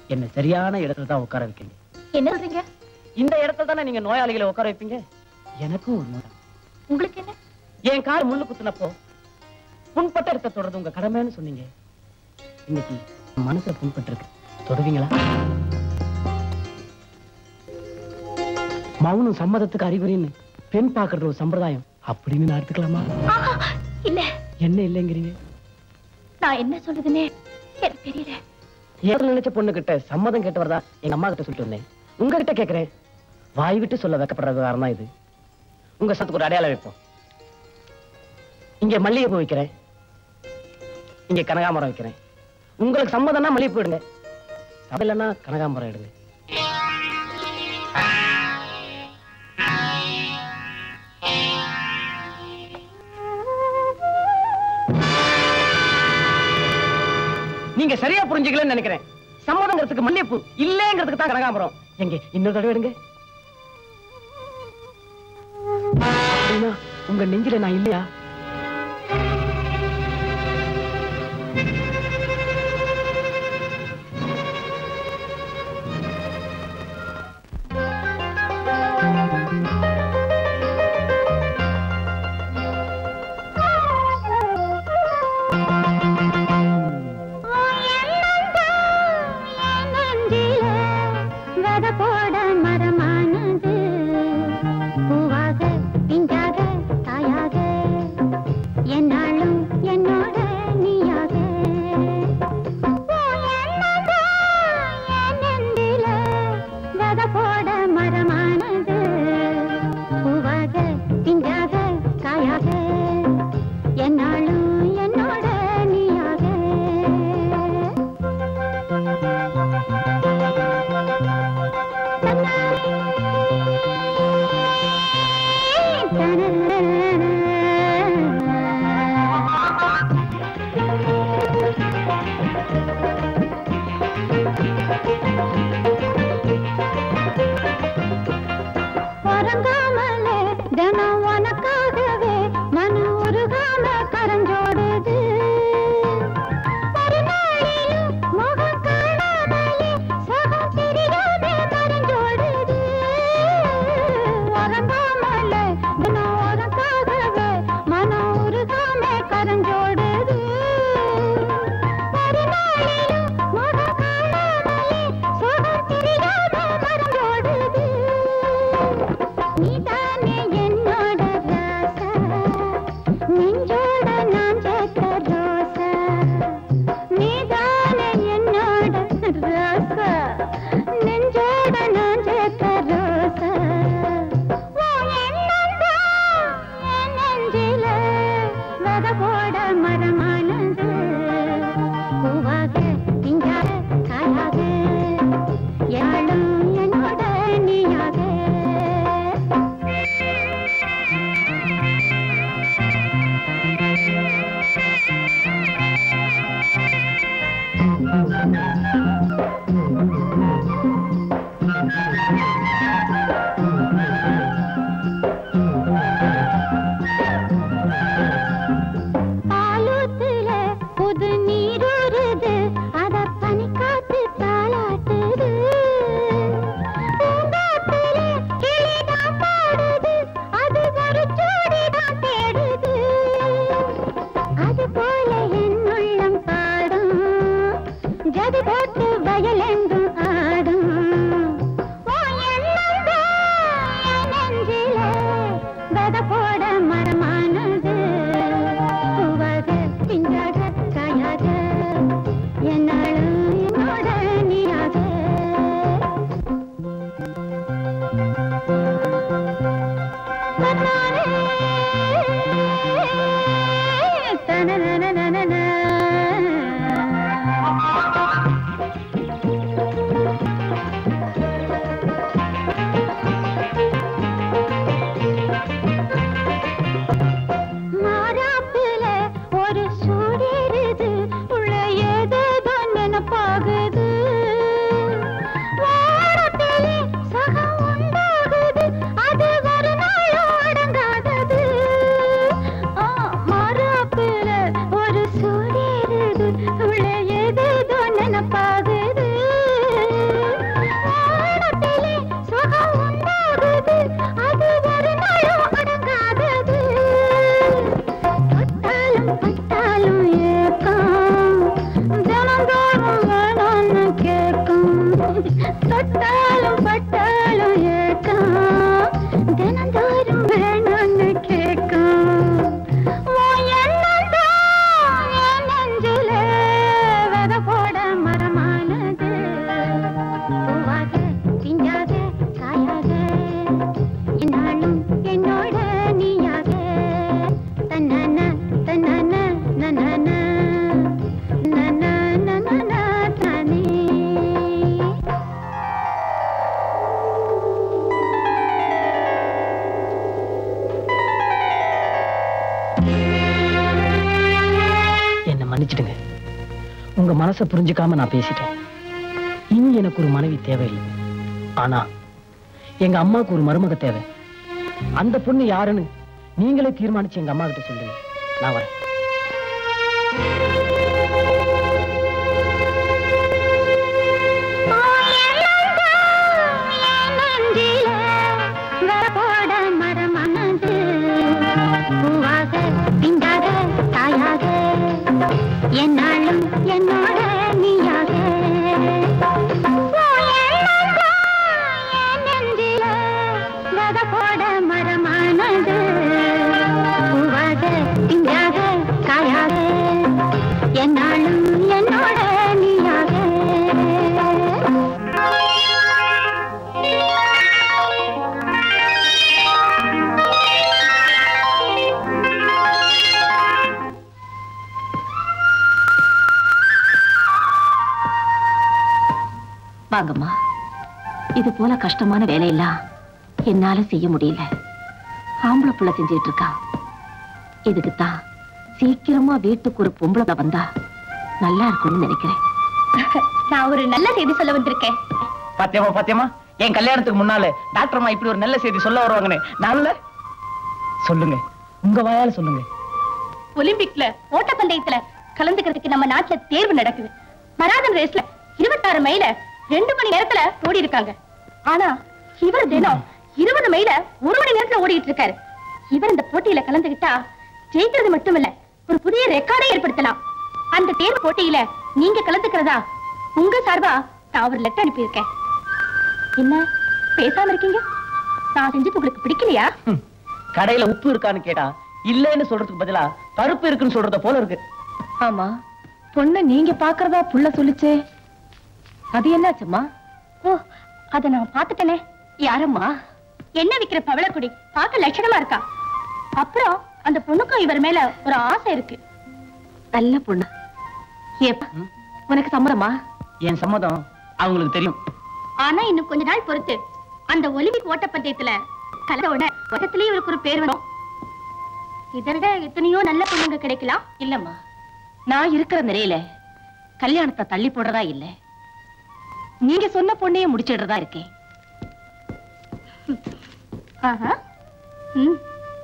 என்ன சரியான இடத்துல தான் உட்கார வைக்கீங்க என்ன சொல்றீங்க இந்த இடத்துல தானே நீங்க நோயாளிகளை உட்கார வைப்பீங்க எனக்கும் ஒரு நோய் உங்களுக்கு என்ன என் கால் முள்ளு குத்துனப்போ புண்பட்ட இடத்தை தொடர்றது உங்க கடமைன்னு சொன்னீங்க இன்னைக்கு மனசுல புண்பட்டு இருக்கு தொடுவீங்களா மௌனம் சம்மதத்துக்கு அறிகுறின்னு பெண் பார்க்கறது ஒரு சம்பிரதாயம் அப்படின்னு நான் எடுத்துக்கலாமா ஆஹா, இல்ல என்ன இல்லைங்கிறீங்க நான் என்ன சொல்றதுன்னே எனக்கு தெரியல ஏதோ நினைச்ச பொண்ணு கிட்ட சம்மதம் கேட்டு வரதா எங்க அம்மா கிட்ட சொல்லிட்டு வந்தேன் உங்ககிட்ட கேக்குறேன் வாய் விட்டு சொல்ல வைக்கப்படுற விவகாரம் தான் இது உங்க சத்துக்கு ஒரு அடையாளம் வைப்போம் இங்க மல்லிகைப்பூ வைக்கிறேன் இங்க கனகாமரம் வைக்கிறேன் உங்களுக்கு சம்மதம்னா மல்லிகைப்பூ எடுங்க அப்படி இல்லைன்னா கனகாமரம் எடுங்க நீங்க சரியா புரிஞ்சுக்கலன்னு நினைக்கிறேன் சம்மதங்கிறதுக்கு மல்லிகைப்பூ இல்லங்கிறதுக்கு தான் கனகாமரம் எங்க இன்னொரு தடவை எடுங்க அப்படின்னா உங்க நெஞ்சில நான் இல்லையா வித போட மரமானது பூவாக பிஞ்சாக தாயாக என்னாலும் என்னோட நீயாக வித போட மரமானது பூவாக பிஞ்சாக காயாக என்னாலும் என்னோட நீயாக உறங்காமலே தினம் உனக்காகவே மன உருகாம கரஞ்சோடுது மறுநாளிலும் முகம் காணாமலே சுகம் தெரியாம மறைஞ்சோடுது உறங்காமலே தினம் உனக்காகவே மன உருகாம கரஞ்சோடுது மறுநாளிலும் முகம் காணாமலே சுகம் தெரியாம மறைஞ்சோடுது நீதானே என்னோட ராசா நெஞ்சோட நான் சேர்த்த ரோசா நீதானே என்னோட ராசா நெஞ்சோட நான் சேர்த்த ரோசா உன் எண்ணம்தான் என் நெஞ்சில வித போட மரமானது பூவாக பிஞ்சாக காயாக யாழும் என்னோட நீயாக பாலூத்துல புது நீரூறுது அத பனிக்காத்து தாளாட்டுது பூங்காத்துல கிளிதான் பாடுது அது ஒரு ஜோடிதான் தேடுது அது போல என் உள்ளம் பாடும் ஜதி போட்டு வயலெங்கும் ஆடும் உன் எண்ணம்தான் என் நெஞ்சில வித போட மரமானது பூவாக பிஞ்சாக காயாக என்னாலும் என்னோட நீயாக தன்னாரே, தனனனனனன. மனசை புரிஞ்சுக்காம நான் பேசிட்டேன் இனி எனக்கு ஒரு மனைவி தேவையில்லை ஆனா எங்க அம்மாவுக்கு ஒரு மருமக தேவை அந்த பொண்ணு யாருன்னு நீங்களே தீர்மானிச்சு எங்க அம்மா கிட்ட சொல்லுங்க நான் வரேன் என்னாலும் என்னோட நீயாக வித போட மரமானது பூவாக திங்காக காயாக என்னாலும் என்னோட நீயாக வாங்கம்மா இது போல கஷ்டமான வேலையெல்லாம் என்னால செய்ய முடியல ஆம்பளை புள்ள செஞ்சிட்டு இருக்கான் இதுக்குத்தான் சீக்கிரமா வீட்டுக்கு ஒரு பொம்பளை புள்ள வந்தா நல்லா இருக்கும்னு நினைக்கிறேன் நான் ஒரு நல்ல செய்தி சொல்ல வந்திருக்கேன் பாத்தியமா பாத்தியமா என் கல்யாணத்துக்கு முன்னால டாக்டர் அம்மா இப்படி ஒரு நல்ல செய்தி சொல்ல வருவாங்கன்னு நல்ல சொல்லுங்க உங்க வாயால சொல்லுங்க ஒலிம்பிக்ல ஓட்டப்பந்தயத்துல கலந்துக்கிறதுக்கு நம்ம நாட்டுல தேர்வு நடக்குது மராதன் ரேஸ்ல இருபத்தாறு மைல ரெண்டு மணி நேரத்துல ஓடி இருக்காங்க ஆனா இவர் தினம் இருபது மைல ஒரு மணி நேரத்துல ஓடிட்டு இருக்காரு இவர் இந்த போட்டியில கலந்துகிட்டா ஜெயிக்கிறது மட்டும் இல்ல ஒரு புதிய ரெக்கார்டை ஏற்படுத்தலாம் அந்த தேர்வு போட்டியில நீங்க கலந்துக்கிறதா உங்க சார்பா நான் ஒரு லெட்டர் அனுப்பியிருக்கேன் என்ன பேசாம இருக்கீங்க நான் செஞ்சது உங்களுக்கு பிடிக்கலையா ஹம். கடையில உப்பு இருக்கான்னு கேட்டா இல்லைன்னு சொல்றதுக்கு பதிலா பருப்பு இருக்குன்னு சொல்றத போல இருக்கு ஆமா பொண்ணு நீங்க பாக்குறதா புள்ள சொல்லுச்சே அது என்னாச்சும்மா ஓ அத நான் பாத்துட்டேனே யாரம்மா என்ன விக்கிற பவளக்குடி பார்க்க லட்சணமா இருக்கா அப்புறம் அந்த பொண்ணுக்கும் இவர் மேல ஒரு ஆசை இருக்கு நல்ல பொண்ணு ஏப்பா ம். உனக்கு சம்மதமா என் சம்மதம் அவங்களுக்கு தெரியும் ஆனா இன்னும் கொஞ்ச நாள் பொறுத்து அந்த ஒலிம்பிக் ஓட்டப்பந்தயத்துல கலந்தோட ஓட்டத்திலேயே இவருக்கு ஒரு பேர் வரும் இதை விட எத்தனையோ நல்ல பொண்ணுங்க கிடைக்கலாம் இல்லம்மா நான் இருக்கிற நிலையில கல்யாணத்தை தள்ளி போடுறதா இல்ல நீங்க சொன்ன பொண்ணையே முடிச்சிடுறதா இருக்கேன் ஆஹா ம்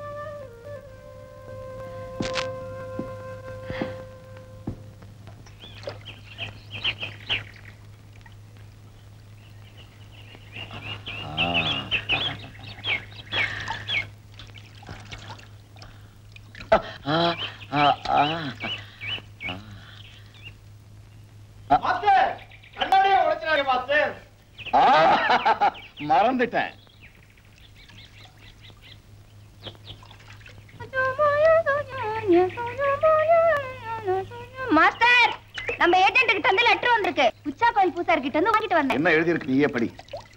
ஆ, மறந்துட்டேன் மாஸ்டர் நம்ம ஏஜென்ட்டுக்கு தந்து லெட்டர் வந்திருக்கு உச்சா கோயில் பூசாரி கிட்ட இருந்து வாங்கிட்டு வந்தேன் என்ன எழுதியிருக்கு நீயே படி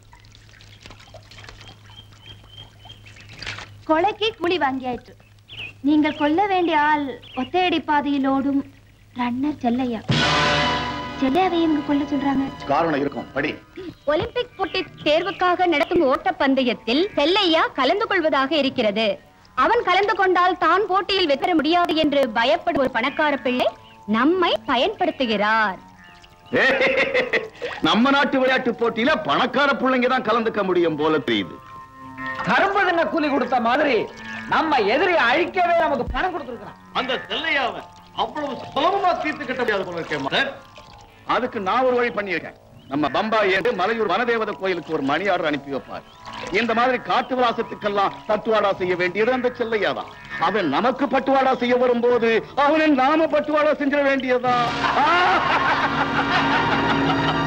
கொலைக்கு கூலி வாங்கியாயிற்று நீங்கள் கொல்ல வேண்டிய ஆள் ஒத்தையடி பாதையில் ஓடும் ரன்னர் செல்லையா செல்லையாவை இவங்க கொல்ல சொல்றாங்க காரணம் இருக்கும் படி ஒலிம்பிக் போட்டி தேர்வுக்காக நடத்தும் ஓட்டப்பந்தயத்தில் செல்லையா கலந்து கொள்வதாக இருக்கிறது அவன் கலந்து கொண்டால் தான் போட்டியில் வெற்றி பெற முடியாது என்று பயப்படும் ஒரு பணக்கார பிள்ளை நம்மை பயன்படுத்துகிறார் நம்ம நாட்டு விளையாட்டு போட்டியில பணக்கார பிள்ளைங்க தான் கலந்துக்க முடியும் போல தெரியுது கரும்பு தின்ன கூலி கொடுத்த மாதிரி நம்ம எதிரி அழிக்கவே நமக்கு பணம் கொடுத்துருக்கான் அந்த செல்லையாவ அவ்வளவு சுலபமா தீர்த்து கட்ட முடியாது போல இருக்கேன் மகன். அதுக்கு நான் ஒரு வழி பண்ணியிருக்கேன் நம்ம பம்பாய் என்று மலையூர் வனதேவத கோயிலுக்கு ஒரு மணி ஆர்டர் அனுப்பி வைப்பார் இந்த மாதிரி காட்டு விலாசத்துக்கெல்லாம் தட்டுவாடா செய்ய வேண்டியது அந்த செல்லையாதான் அவன் நமக்கு பட்டுவாடா செய்ய வரும்போது அவனை நாம பட்டுவாடா செஞ்சிட வேண்டியதா